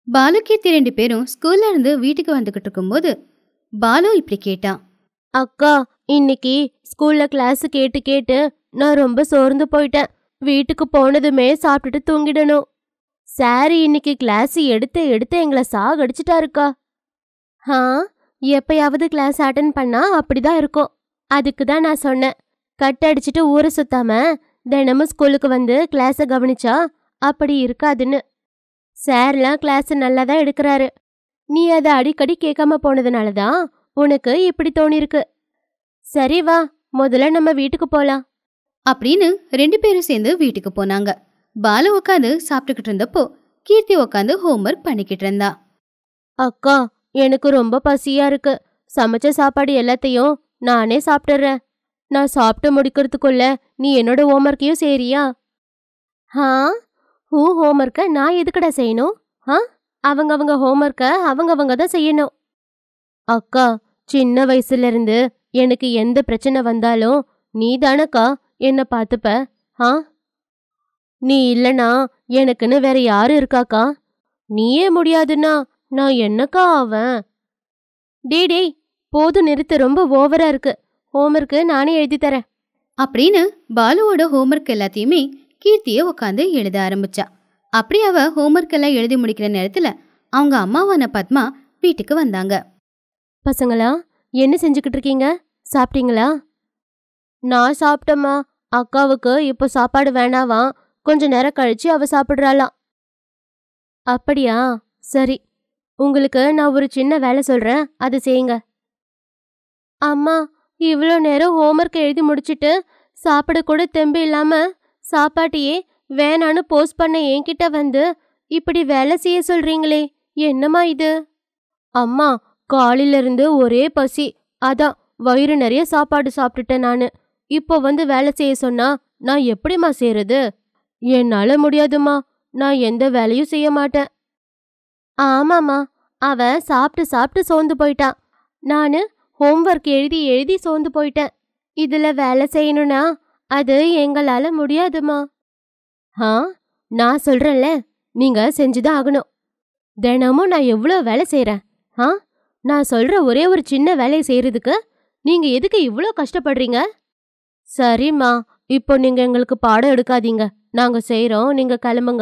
பாலு கீர்த்தி ரெண்டு பேரும் ஸ்கூல்ல இருந்து வீட்டுக்கு வந்துகிட்டு இருக்கும்போது பாலு இப்படி கேட்டான் அக்கா இன்னைக்கு ஸ்கூல்ல கிளாஸ் கேட்டு கேட்டு நான் ரொம்ப சோர்ந்து போயிட்டேன் வீட்டுக்கு போனதுமே சாப்பிட்டுட்டு தூங்கிடணும் சார் இன்னைக்கு கிளாஸ் எடுத்து எடுத்து எங்களை சாகடிச்சிட்டாருக்கா ஆ எப்பயாவது கிளாஸ் அட்டன் பண்ணா அப்படிதான் இருக்கும் அதுக்கு தான் நான் சொன்னேன் கட் அடிச்சிட்டு ஊரை சுத்தாம தினமும் ஸ்கூலுக்கு வந்து கிளாஸை கவனிச்சா அப்படி இருக்காதுன்னு சார்லாம் கிளாஸ் நல்லா தான் எடுக்கிறாரு நீ அதை அடிக்கடி கேட்காம போனதுனால தான் உனக்கு இப்படி தோணிருக்கு சரி வா முதல்ல நம்ம வீட்டுக்கு போலாம் அப்படின்னு ரெண்டு பேரும் சேர்ந்து வீட்டுக்கு போனாங்க பாலு உட்காந்து சாப்பிட்டுக்கிட்டு இருந்தப்போ கீர்த்தி உட்காந்து ஹோம்ஒர்க் பண்ணிக்கிட்டு இருந்தா அக்கா எனக்கு ரொம்ப பசியா இருக்கு சமைச்ச சாப்பாடு எல்லாத்தையும் நானே சாப்பிட்டுறேன் நான் சாப்பிட்டு முடிக்கிறதுக்குள்ள நீ என்னோட ஹோம்ஒர்க்கையும் செய்றியா ஆ உன் ஹோம்ஒர்க்கை நான் எதுக்குடா செய்யணும் ஆ அவங்க அவங்க ஹோம்ஒர்க்கை அவங்க அவங்க தான் செய்யணும் அக்கா சின்ன வயசுல இருந்து எனக்கு எந்த பிரச்சனை வந்தாலும் நீ தானக்கா என்ன பார்த்துப்ப ஆ நீ இல்லனா எனக்குன்னு வேற யாரு இருக்காக்கா நீயே முடியாதுன்னா நான் என்னக்கா ஆவேன் டேய் டேய் போதும் நிறுத்து ரொம்ப ஓவரா இருக்கு ஹோம்ஒர்க்கு நானே எழுதி தரேன் அப்படின்னு பாலுவோட ஹோம்ஒர்க் எல்லாத்தையுமே கீர்த்தியே உட்காந்து எழுத ஆரம்பிச்சா அப்படி அவ ஹோம்ஒர்க் எல்லாம் எழுதி முடிக்கிற நேரத்துல அவங்க அம்மாவான பத்மா வீட்டுக்கு வந்தாங்க பசங்களா என்ன செஞ்சுக்கிட்டு இருக்கீங்க சாப்பிட்டீங்களா நான் சாப்பிட்டேம்மா அக்காவுக்கு இப்போ சாப்பாடு வேணாவா கொஞ்ச நேரம் கழிச்சு அவ சாப்பிடுறாளாம் அப்படியா சரி உங்களுக்கு நான் ஒரு சின்ன வேலை சொல்றேன் அது செய்யுங்க அம்மா இவ்வளோ நேரம் ஹோம்ஒர்க் எழுதி முடிச்சிட்டு சாப்பிட கூட தெம்பு இல்லாம சாப்பாட்டையே வேணான்னு போஸ்ட் பண்ண என்கிட்ட வந்து இப்படி வேலை செய்ய சொல்றீங்களே என்னம்மா இது அம்மா காலையில இருந்து ஒரே பசி அதான் வயிறு நிறைய சாப்பாடு சாப்பிட்டுட்டேன் நானு இப்போ வந்து வேலை செய்ய சொன்னா நான் எப்படிம்மா செய்யறது என்னால முடியாதும்மா நான் எந்த வேலையும் செய்ய மாட்டேன் ஆமாம்மா அவன் சாப்பிட்டு சாப்பிட்டு சோர்ந்து போயிட்டான் நானு ஹோம்ஒர்க் எழுதி எழுதி சோர்ந்து போயிட்டேன் இதுல வேலை செய்யணும்னா அது எங்களால முடியாதுமா ஆ நான் சொல்றேன்ல நீங்க செஞ்சுதான் ஆகணும் தினமும் நான் எவ்வளோ வேலை செய்றேன் ஆ நான் சொல்ற ஒரே ஒரு சின்ன வேலையை செய்யறதுக்கு நீங்க எதுக்கு இவ்வளோ கஷ்டப்படுறீங்க சரிம்மா இப்போ நீங்க எங்களுக்கு பாடம் எடுக்காதீங்க நாங்க செய்றோம் நீங்க கிளம்புங்க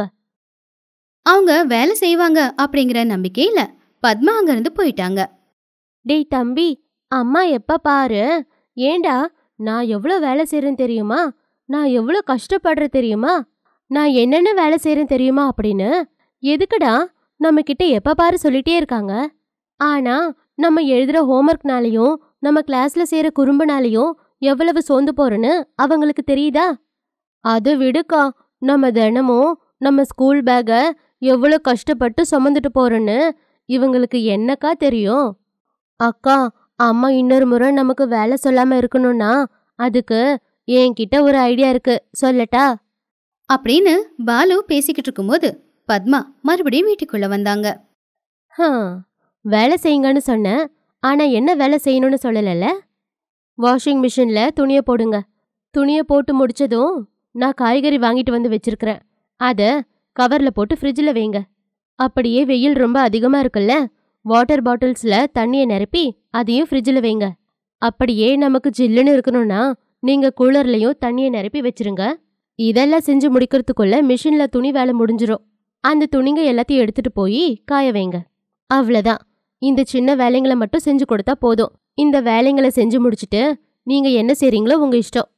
அவங்க வேலை செய்வாங்க அப்படிங்கிற நம்பிக்கையில பத்மா அங்கிருந்து போயிட்டாங்க டேய் தம்பி அம்மா எப்ப பாரு ஏண்டா நான் எவ்வளோ வேலை செய்றேன் தெரியுமா நான் எவ்வளோ கஷ்டப்படுற தெரியுமா நான் என்னென்ன வேலை செய்றேன் தெரியுமா அப்படின்னு எதுக்குடா நம்ம கிட்ட எப்ப பாரு சொல்லிட்டே இருக்காங்க ஆனா நம்ம எழுதுற ஹோம்ஒர்க்னாலையும் நம்ம கிளாஸ்ல செய்யற குறும்புனாலையும் எவ்வளவு சோர்ந்து போறோன்னு அவங்களுக்கு தெரியுதா அது விடுக்கா நம்ம தினமும் நம்ம ஸ்கூல் பேக்கை எவ்வளோ கஷ்டப்பட்டு சுமந்துட்டு போறோன்னு இவங்களுக்கு என்னக்கா தெரியும் அக்கா அம்மா இன்னொரு முறை நமக்கு வேலை சொல்லாம இருக்கணும்னா அதுக்கு என்கிட்ட ஒரு ஐடியா இருக்கு சொல்லட்டா அப்படின்னு பாலு பேசிக்கிட்டு இருக்கும்போது பத்மா மறுபடியும் வீட்டுக்குள்ள வந்தாங்க ஹம், வேலை செய்யுங்கன்னு சொன்னேன் ஆனா என்ன வேலை செய்யணும்னு சொல்லலல்ல வாஷிங் மிஷின்ல துணியை போடுங்க துணியை போட்டு முடிச்சதும் நான் காய்கறி வாங்கிட்டு வந்து வச்சிருக்கிறேன் அத கவர்ல போட்டு ஃப்ரிட்ஜில் வைங்க அப்படியே வெயில் ரொம்ப அதிகமா இருக்குல்ல வாட்டர் பாட்டில்ஸ்ல தண்ணியை நிரப்பி அதையும் ஃப்ரிட்ஜில் வைங்க அப்படியே நமக்கு ஜில்லுன்னு இருக்கணும்னா நீங்க கூலர்லயும் தண்ணியை நிரப்பி வச்சிருங்க இதெல்லாம் செஞ்சு முடிக்கிறதுக்குள்ள மிஷின்ல துணி வேலை முடிஞ்சிரும் அந்த துணிங்க எல்லாத்தையும் எடுத்துட்டு போய் காய வைங்க அவ்வளவுதான் இந்த சின்ன வேலைங்களை மட்டும் செஞ்சு கொடுத்தா போதும் இந்த வேலைங்களை செஞ்சு முடிச்சிட்டு நீங்க என்ன செய்றீங்களோ உங்க இஷ்டம்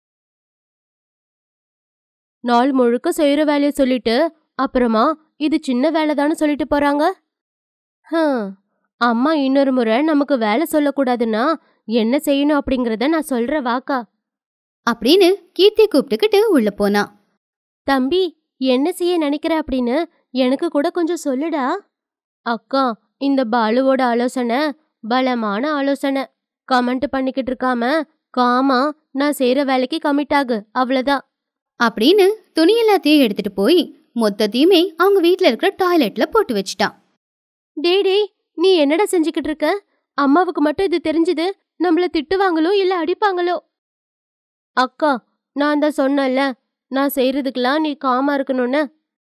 நாள் முழுக்க செய்யற வேலையை சொல்லிட்டு அப்புறமா இது சின்ன வேலைதான்னு சொல்லிட்டு போறாங்க ஹம், அம்மா இன்னொரு முறை நமக்கு வேலை சொல்லக்கூடாதுன்னா என்ன செய்யணும் அப்படிங்கறத நான் சொல்ற வாக்கா அப்படின்னு கீர்த்தியை கூப்பிட்டுக்கிட்டு உள்ள போனா தம்பி என்ன செய்ய நினைக்கிற அப்படின்னு எனக்கு கூட கொஞ்சம் சொல்லுடா அக்கா இந்த பாலுவோட ஆலோசனை பலமான ஆலோசனை கமெண்ட் பண்ணிக்கிட்டு இருக்காம காமா நான் செய்யற வேலைக்கு கமிட் ஆகு அவ்வளவுதான் அப்படின்னு துணி எல்லாத்தையும் எடுத்துட்டு போய் மொத்தத்தையுமே அவங்க வீட்ல இருக்கிற டாய்லெட்ல போட்டு வச்சுட்டான் டேய் டேய் நீ என்னடா செஞ்சுக்கிட்டு இருக்க அம்மாவுக்கு மட்டும் இது தெரிஞ்சது நம்மள திட்டுவாங்களோ இல்ல அடிப்பாங்களோ அக்கா நான் தான் சொன்னேன்ல நான் செய்யறதுக்கெல்லாம் நீ காமா இருக்கணும்னு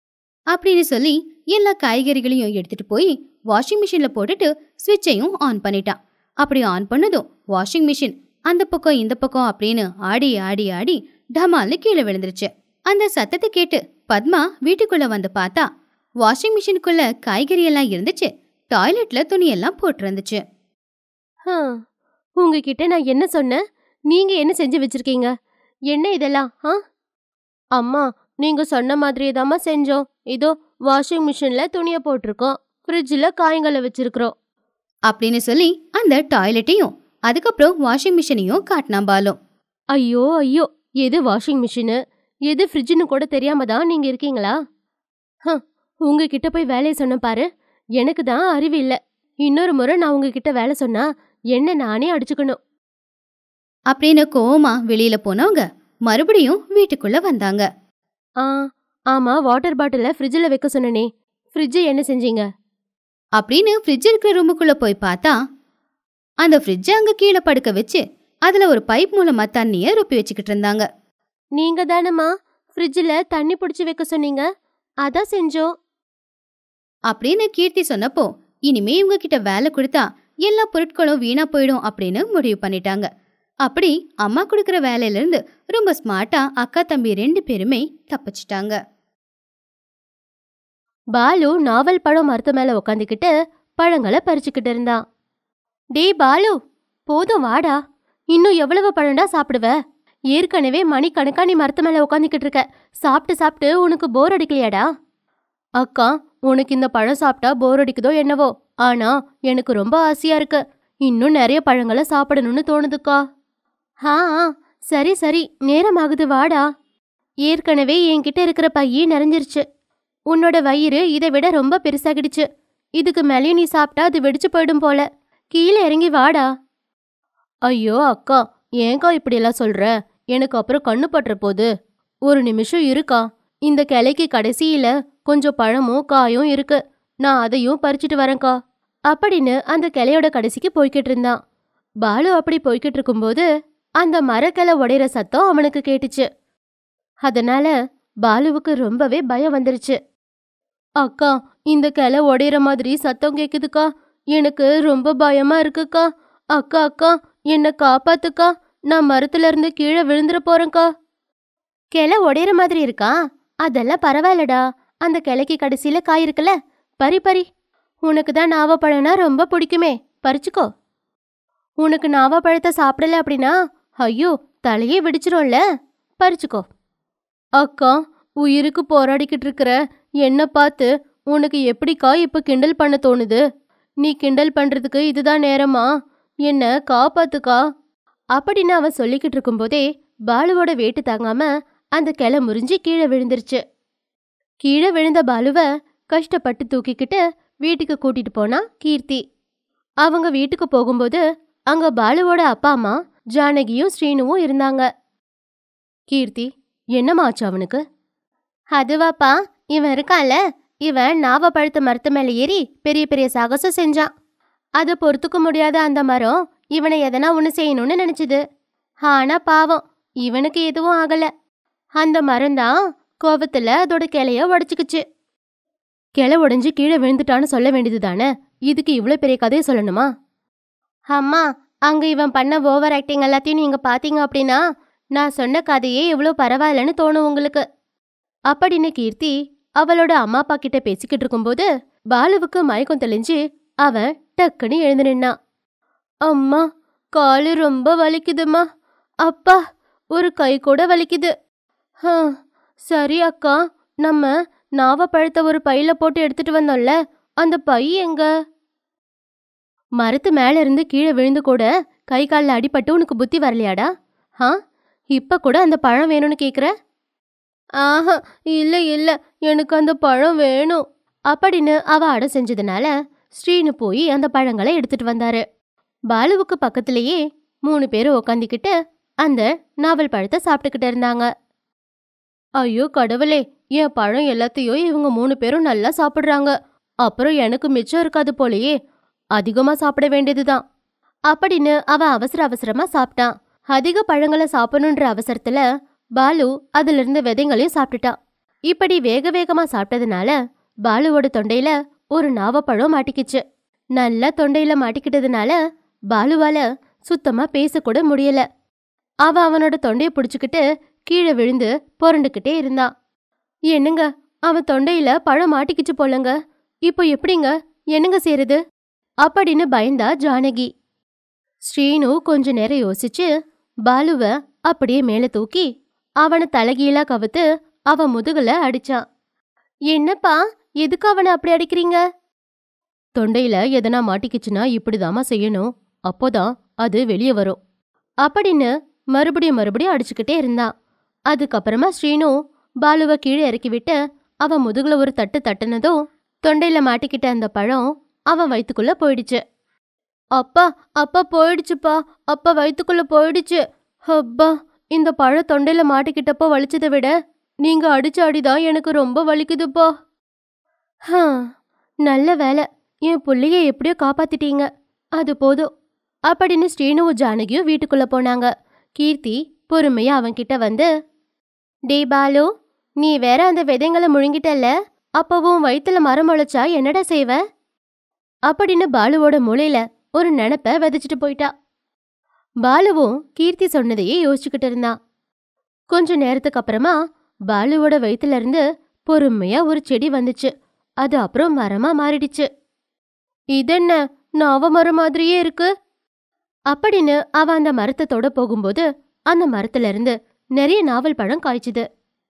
அப்படின்னு சொல்லி எல்லா காய்கறிகளையும் எடுத்துட்டு போய் வாஷிங் மிஷின்ல போட்டுட்டு ஸ்விட்சையும் ஆன் பண்ணிட்டான் அப்படி ஆன் பண்ணதும் வாஷிங் மிஷின் அந்த பக்கம் இந்த பக்கம் அப்படின்னு ஆடி ஆடி ஆடி டமால்னு கீழே விழுந்துருச்சு அந்த சத்தத்தை கேட்டு பத்மா வீட்டுக்குள்ள வந்து பார்த்தா வாஷிங் மிஷினுக்குள்ள காய்கறி எல்லாம் இருந்துச்சு டாய்லெட்ல துணியெல்லாம் போட்டிருந்துச்சு ஹம், உங்ககிட்ட நான் என்ன சொன்னேன் நீங்க என்ன செஞ்சு வச்சிருக்கீங்க என்ன இதெல்லாம் ஆ அம்மா நீங்க சொன்ன மாதிரியே தாம்மா செஞ்சோம் இதோ வாஷிங் மிஷின்ல துணியை போட்டிருக்கோம் ஃப்ரிட்ஜில் காய்களை வச்சிருக்கிறோம் அப்படின்னு சொல்லி அந்த டாய்லெட்டையும் அதுக்கப்புறம் வாஷிங் மிஷினையும் காட்டினான் பாலு ஐயோ ஐயோ எது வாஷிங் மிஷினு எது ஃப்ரிட்ஜுன்னு கூட தெரியாம தான் நீங்க இருக்கீங்களா ஹம், உங்ககிட்ட போய் வேலையை சொன்ன பாரு எனக்கு தான் அறிவு இல்ல இன்னொரு முறை நான் உங்ககிட்ட வேலை சொன்னா என்ன நானே அடிச்சுக்கணும் அப்படின்னு கோவமா வெளியில போனவங்க மறுபடியும் வீட்டுக்குள்ள வந்தாங்க ஆ ஆமா வாட்டர் பாட்டில ஃப்ரிட்ஜில் வைக்க சொன்னனே ஃப்ரிட்ஜை என்ன செஞ்சீங்க அப்படின்னு ஃப்ரிட்ஜ் இருக்கிற ரூமுக்குள்ள போய் பார்த்தா அந்த ஃப்ரிட்ஜை அங்க கீழே படுக்க வச்சு அதுல ஒரு பைப் மூலமா தண்ணிய ரொப்பி வச்சுக்கிட்டு இருந்தாங்க நீங்க தானம்மா ஃப்ரிட்ஜில் தண்ணி பிடிச்சி வைக்க சொன்னீங்க அதான் செஞ்சோம் அப்படின்னு கீர்த்தி சொன்னப்போ இனிமே இவங்க கிட்ட வேலை கொடுத்தா எல்லா பொருட்களும் வீணா போயிடும் அப்படின்னு முடிவு பண்ணிட்டாங்க அப்படி அம்மா கொடுக்குற வேலையில இருந்து ரொம்ப ஸ்மார்ட்டா அக்கா தம்பி ரெண்டு பேருமே தப்பிச்சிட்டாங்க பாலு நாவல் பழம் மரத்து மேல உக்காந்துக்கிட்டு பழங்களை பறிச்சுக்கிட்டு இருந்தான் டேய் பாலு போதும் வாடா இன்னும் எவ்வளவு பழம்டா சாப்பிடுவ ஏற்கனவே மணி கணக்கா நீ மரத்து மேல உக்காந்துக்கிட்டு இருக்க சாப்பிட்டு சாப்பிட்டு உனக்கு போர் அடிக்கலையாடா அக்கா உனக்கு இந்த பழம் சாப்பிட்டா போர் அடிக்குதோ என்னவோ ஆனா எனக்கு ரொம்ப ஆசையா இருக்கு இன்னும் நிறைய பழங்களை சாப்பிடணும்னு தோணுதுக்கா ஆ ஆ, சரி சரி நேரமாகுது வாடா ஏற்கனவே என்கிட்ட இருக்கிற பையே நிறைஞ்சிருச்சு உன்னோட வயிறு இதை விட ரொம்ப பெருசாகிடுச்சு இதுக்கு மேலேயும் நீ சாப்பிட்டா அது வெடிச்சு போயிடும் போல கீழே இறங்கி வாடா ஐயோ அக்கா ஏங்கா இப்படியெல்லாம் சொல்ற எனக்கு அப்புறம் கண்ணு பட்டுற போது ஒரு நிமிஷம் இருக்கா இந்த கிளைக்கு கடைசியில கொஞ்சம் பழமும் காயும் இருக்கு நான் அதையும் பறிச்சிட்டு வரேன்க்கா அப்படின்னு அந்த கிளையோட கடைசிக்கு போய்கிட்டு இருந்தான் பாலு அப்படி போய்கிட்டு இருக்கும்போது அந்த மரக்கிளை உடையிற சத்தம் அவனுக்கு கேட்டுச்சு அதனால பாலுவுக்கு ரொம்பவே பயம் வந்துருச்சு அக்கா இந்த கிளை உடையிற மாதிரி சத்தம் கேக்குதுக்கா எனக்கு ரொம்ப பயமா இருக்குக்கா அக்கா அக்கா என்ன காப்பாத்துக்கா நான் மரத்துல இருந்து கீழே விழுந்துற போறேன்க்கா கிளை உடையிற மாதிரி இருக்கா அதெல்லாம் பரவாயில்லடா அந்த கிளைக்கு கடைசியில காய் இருக்குல்ல பறி பறி உனக்கு தான் நாவப்பழம்னா ரொம்ப பிடிக்குமே பறிச்சுக்கோ உனக்கு நாவப்பழத்தை சாப்பிடல அப்படின்னா ஐயோ தலையே வெடிச்சிரும்ல பறிச்சுக்கோ அக்கா உயிருக்கு போராடிக்கிட்டு இருக்கிற என்ன பார்த்து உனக்கு எப்படிக்கா இப்ப கிண்டல் பண்ண தோணுது நீ கிண்டல் பண்றதுக்கு இதுதான் நேரமா என்ன காப்பாத்துக்கா அப்படின்னு அவன் சொல்லிக்கிட்டு இருக்கும்போதே பாலுவோட வேட்டு தாங்காம அந்த கிளை முறிஞ்சு கீழே விழுந்துருச்சு கீழே விழுந்த பாலுவ கஷ்டப்பட்டு தூக்கிக்கிட்டு வீட்டுக்கு கூட்டிட்டு போனா கீர்த்தி அவங்க வீட்டுக்கு போகும்போது அங்க பாலுவோட அப்பா அம்மா ஜானகியும் ஸ்ரீனுவும் இருந்தாங்க கீர்த்தி என்னம்மா ஆச்சு அவனுக்கு அதுவாப்பா இவன் இருக்கான்ல இவன் நாவப்பழுத்த மரத்து மேல ஏறி பெரிய பெரிய சாகசம் செஞ்சான் அதை பொறுத்துக்க முடியாத அந்த மரம் இவனை எதனா ஒன்று செய்யணும்னு நினைச்சுது ஆனா பாவம் இவனுக்கு எதுவும் ஆகல அந்த மரம் தான் கோபத்துல அதோட கிளைய உடைச்சுக்குச்சு கிளை உடைஞ்சு கீழே விழுந்துட்டான்னு சொல்ல வேண்டியது தானே இதுக்கு இவ்வளோ பெரிய கதையை சொல்லணுமா அம்மா அங்க இவன் பண்ண ஓவர் ஆக்டிங் எல்லாத்தையும் நீங்க பாத்தீங்க அப்படின்னா நான் சொன்ன கதையே இவ்வளோ பரவாயில்லன்னு தோணும் உங்களுக்கு அப்படின்னு கீர்த்தி அவளோட அம்மா அப்பா கிட்ட பேசிக்கிட்டு இருக்கும்போது பாலுவுக்கு மயக்கம் தெளிஞ்சு அவன் டக்குன்னு எழுந்து நின்னான் அம்மா காலு ரொம்ப வலிக்குதும்மா அப்பா ஒரு கை கூட வலிக்குது ஆ, சரி அக்கா நம்ம நாவப்பழத்தை ஒரு பையில போட்டு எடுத்துட்டு வந்தோம்ல அந்த பை எங்க மரத்து மேல இருந்து கீழே விழுந்து கூட கை காலில் அடிபட்டு உனக்கு புத்தி வரலையாடா ஆ இப்ப கூட அந்த பழம் வேணும்னு கேக்குற ஆஹா இல்ல இல்ல எனக்கு அந்த பழம் வேணும் அப்படின்னு அவ அடை செஞ்சதுனால ஸ்ரீனு போய் அந்த பழங்களை எடுத்துட்டு வந்தாரு பாலுவுக்கு பக்கத்திலேயே மூணு பேரும் உக்காந்துக்கிட்டு அந்த நாவல் பழத்தை சாப்பிட்டுக்கிட்டு இருந்தாங்க ஐயோ கடவுளே என் பழம் எல்லாத்தையும் இவங்க மூணு பேரும் நல்லா சாப்பிடுறாங்க அப்புறம் எனக்கு மிச்சம் இருக்காது போலயே அதிகமா சாப்பிட வேண்டியதுதான் அப்படின்னு அவன் அவசர அவசரமா சாப்பிட்டான் அதிக பழங்களை சாப்பிடணுன்ற அவசரத்துல பாலு அதுல இருந்து விதைங்களையும் சாப்பிட்டுட்டான் இப்படி வேக வேகமா சாப்பிட்டதுனால பாலுவோட தொண்டையில ஒரு நாவப்பழம் மாட்டிக்கிச்சு நல்லா தொண்டையில மாட்டிக்கிட்டதுனால பாலுவால சுத்தமா பேசக்கூட முடியல அவ அவனோட தொண்டைய பிடிச்சுக்கிட்டு கீழே விழுந்து புரண்டுக்கிட்டே இருந்தான் என்னங்க அவன் தொண்டையில பழம் மாட்டிக்கிச்சு போலங்க இப்போ எப்படிங்க என்னங்க செய்யறது அப்படின்னு பயந்தா ஜானகி ஸ்ரீனு கொஞ்ச நேரம் யோசிச்சு பாலுவ அப்படியே மேல தூக்கி அவனை தலைகீழா கவுத்து அவன் முதுகுல அடிச்சான் என்னப்பா எதுக்கு அவனை அப்படி அடிக்கிறீங்க தொண்டையில எதனா மாட்டிக்கிச்சுன்னா இப்படிதாம்மா செய்யணும் அப்போதான் அது வெளியே வரும் அப்படின்னு மறுபடியும் மறுபடியும் அடிச்சுக்கிட்டே இருந்தான் அதுக்கப்புறமா ஸ்ரீனு பாலுவை கீழே இறக்கி விட்டு அவன் முதுகுல ஒரு தட்டு தட்டுனதும் தொண்டையில மாட்டிக்கிட்ட அந்த பழம் அவன் வயித்துக்குள்ள போயிடுச்சு அப்பா அப்பா போயிடுச்சுப்பா அப்பா வயித்துக்குள்ள போயிடுச்சு அப்பா இந்த பழம் தொண்டையில மாட்டிக்கிட்டப்போ வலிச்சதை விட நீங்க அடிச்ச அடிதான் எனக்கு ரொம்ப வலிக்குதுப்பா ஹா நல்ல வேலை என் புள்ளைய எப்படியோ காப்பாத்திட்டீங்க அது போதும் அப்படின்னு ஸ்ரீனுவும் ஜானகியும் வீட்டுக்குள்ள போனாங்க கீர்த்தி பொறுமையா அவன்கிட்ட வந்து டே பாலு நீ வேற அந்த விதைங்களை முழுங்கிட்டல்ல அப்பவும் வயித்துல மரம் முளைச்சா என்னடா செய்வ அப்படின்னு பாலுவோட மூளையில ஒரு நினப்ப விதைச்சிட்டு போயிட்டா பாலுவும் கீர்த்தி சொன்னதையே யோசிச்சுக்கிட்டு இருந்தான் கொஞ்ச நேரத்துக்கு அப்புறமா பாலுவோட வயித்துல இருந்து பொறுமையா ஒரு செடி வந்துச்சு அது அப்புறம் மரமா மாறிடுச்சு இதென்ன நாவ மரம் மாதிரியே இருக்கு அப்படின்னு அவ அந்த மரத்தை தொட போகும்போது அந்த மரத்துல இருந்து நிறைய நாவல் பழம் காய்ச்சுது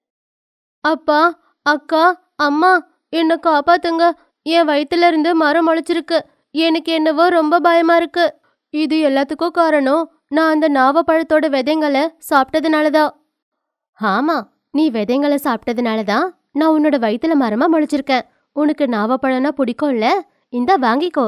அப்பா அக்கா அம்மா என்ன காப்பாத்துங்க என் வயித்துல இருந்து மரம் முளைச்சிருக்கு எனக்கு என்னவோ ரொம்ப பயமா இருக்கு இது எல்லாத்துக்கும் காரணம் நான் அந்த நாவப்பழத்தோட விதைங்களை சாப்பிட்டதுனாலதான் ஆமா நீ விதைங்களை சாப்பிட்டதுனாலதான் நான் உன்னோட வயித்துல மரமா முளைச்சிருக்கேன் உனக்கு நாவப்பழம்னா பிடிக்கும்ல இந்தா வாங்கிக்கோ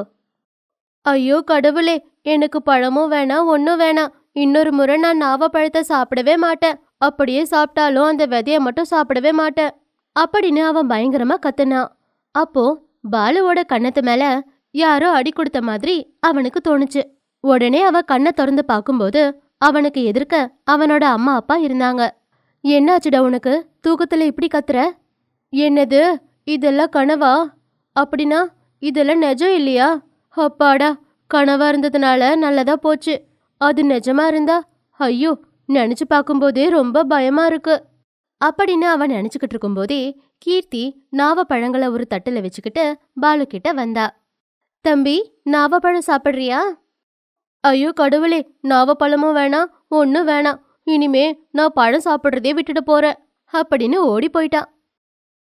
ஐயோ கடவுளே எனக்கு பழமும் வேணாம் ஒன்றும் வேணாம் இன்னொரு முறை நான் நாவப்பழத்தை சாப்பிடவே மாட்டேன் அப்படியே சாப்பிட்டாலும் அந்த விதைய மட்டும் சாப்பிடவே மாட்டேன் அப்படின்னு அவன் பயங்கரமா கத்துனான் அப்போ பாலுவோட கண்ணத்து மேல யாரோ அடி கொடுத்த மாதிரி அவனுக்கு தோணுச்சு உடனே அவன் கண்ணை திறந்து பார்க்கும்போது அவனுக்கு எதிர்க்க அவனோட அம்மா அப்பா இருந்தாங்க என்னாச்சுடா உனக்கு தூக்கத்துல இப்படி கத்துற என்னது இதெல்லாம் கனவா அப்படின்னா இதெல்லாம் நிஜம் இல்லையா அப்பாடா கனவா இருந்ததுனால நல்லதா போச்சு அது நிஜமா இருந்தா ஐயோ நினைச்சு பார்க்கும்போதே ரொம்ப பயமா இருக்கு அப்படின்னு அவன் நினைச்சுக்கிட்டு இருக்கும்போதே கீர்த்தி நாவப்பழங்களை ஒரு தட்டுல வச்சுக்கிட்டு பாலு கிட்ட வந்தா தம்பி நாவப்பழம் சாப்பிடுறியா ஐயோ கடவுளே நாவப்பழமும் வேணாம் ஒன்றும் வேணாம் இனிமே நான் பழம் சாப்பிட்றதே விட்டுட்டு போறேன் அப்படின்னு ஓடி போயிட்டான்